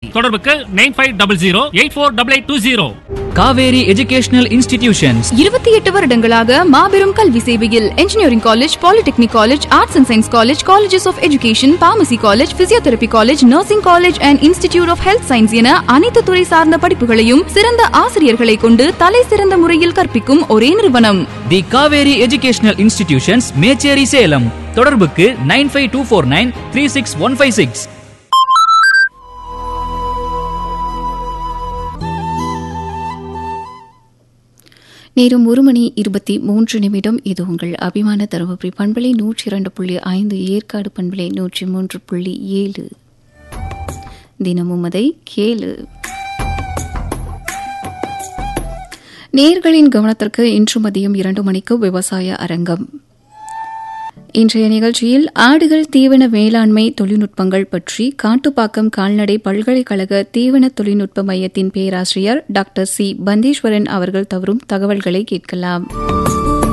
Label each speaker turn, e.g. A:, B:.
A: தொடர்புக்கு nine five double zero eight four double eight two zero
B: Kaveri educational institutions
C: இருபத்தி எட்டு வருடங்களாக மாபெரும் கல்வி சேவையில் engineering college polytechnic college arts and science college colleges of education pharmacy college physiotherapy college nursing college and institute of health science என அனைத்து துறை சார்ந்த படிப்புகளையும் சிறந்த ஆசிரியர்களை கொண்டு தலை சிறந்த முறையில் கற்பிக்கும் ஒரே நிறுவனம்
B: the Kaveri educational institutions Mecheri Salem தொடர்புக்கு nine five two four nine three six one five six
C: நேரம் ஒரு மணி இருபத்தி மூன்று நிமிடம் இது உங்கள் அபிமான தருமபுரி பண்பலை நூற்றி இரண்டு புள்ளி ஐந்து ஏற்காடு பண்பலை நூற்றி மூன்று புள்ளி ஏழு தினமும் அதை கேளு நேர்களின் கவனத்திற்கு இன்று மதியம் இரண்டு மணிக்கு விவசாய அரங்கம் இன்றைய நிகழ்ச்சியில் ஆடுகள் தீவன வேளாண்மை தொழில்நுட்பங்கள் பற்றி காட்டுப்பாக்கம் கால்நடை பல்கலைக்கழக தீவன தொழில்நுட்ப மையத்தின் பேராசிரியர் டாக்டர் சி பந்தீஸ்வரன் அவர்கள் தவறும் தகவல்களை கேட்கலாம்